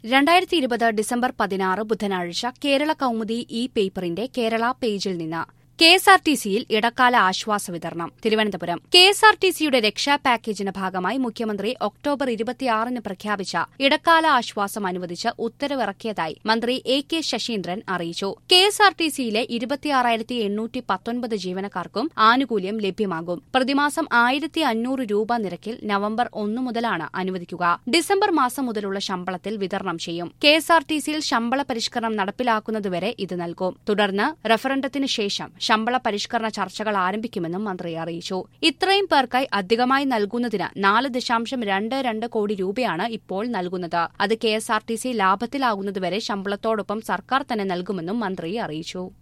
രണ്ടായിരത്തി ഇരുപത് ഡിസംബർ പതിനാറ് ബുധനാഴ്ച കേരള കൗമുദി ഇ പേപ്പറിന്റെ കേരള പേജിൽ നിന്ന് കെ എസ് ആർ ടി സിയിൽ ഇടക്കാല ആശ്വാസ വിതരണം Thiruvananthapuram K S R T സിയുടെ രക്ഷാ പാക്കേജിന്റെ ഭാഗമായി മുഖ്യമന്ത്രി ഒക്ടോബർ ഇരുപത്തിയാറിന് പ്രഖ്യാപിച്ച ഇടക്കാല ആശ്വാസം അനുവദിച്ച് ഉത്തരവിറക്കിയതായി മന്ത്രി എ കെ ശശീന്ദ്രൻ അറിയിച്ചു കെ എസ് ആർ ടി സിയിലെ ഇരുപത്തിയാറായിരത്തി എണ്ണൂറ്റി പത്തൊൻപത് ജീവനക്കാർക്കും ആനുകൂല്യം ലഭ്യമാകും പ്രതിമാസം ആയിരത്തി അഞ്ഞൂറ് രൂപ നിരക്കിൽ നവംബർ ഒന്ന് മുതലാണ് അനുവദിക്കുക ഡിസംബർ മാസം മുതലുള്ള ശമ്പളത്തിൽ വിതരണം ചെയ്യും കെ എസ് ആർ ടി സിയിൽ ശമ്പള പരിഷ്കരണം നടപ്പിലാക്കുന്നതുവരെ ഇത് നൽകും തുടർന്ന് റഫറണ്ടത്തിന് ശേഷം ശമ്പള പരിഷ്കരണ ചർച്ചകൾ ആരംഭിക്കുമെന്നും മന്ത്രി അറിയിച്ചു ഇത്രയും പേർക്കായി അധികമായി നൽകുന്നതിന് നാല് ദശാംശം രണ്ട് രണ്ട് കോടി രൂപയാണ് ഇപ്പോൾ നൽകുന്നത് അത് K S R T C ലാഭത്തിലാകുന്നതുവരെ ശമ്പളത്തോടൊപ്പം സർക്കാർ തന്നെ നൽകുമെന്നും മന്ത്രി അറിയിച്ചു